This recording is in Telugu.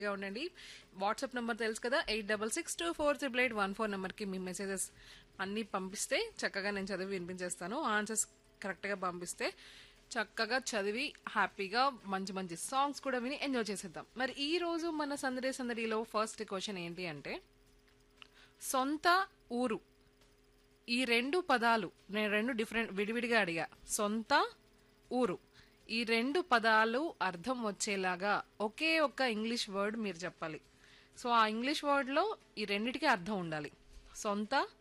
గా ఉండండి వాట్సాప్ నెంబర్ తెలుసు కదా eight double six two four triple eight one four నెంబర్కి మీ మెసేజెస్ అన్నీ పంపిస్తే చక్కగా నేను చదివి వినిపించేస్తాను ఆన్సర్స్ కరెక్ట్గా పంపిస్తే చక్కగా చదివి హ్యాపీగా మంచి మంచి సాంగ్స్ కూడా విని ఎంజాయ్ చేసేద్దాం మరి ఈ రోజు మన సందడి సందడిలో ఫస్ట్ క్వశ్చన్ ఏంటి అంటే సొంత ఊరు ఈ రెండు పదాలు నేను రెండు డిఫరెంట్ విడివిడిగా అడిగా సొంత ఊరు ఈ రెండు పదాలు అర్థం వచ్చేలాగా ఒకే ఒక్క ఇంగ్లీష్ వర్డ్ మీరు చెప్పాలి సో ఆ ఇంగ్లీష్ వర్డ్లో ఈ రెండిటికి అర్థం ఉండాలి సొంత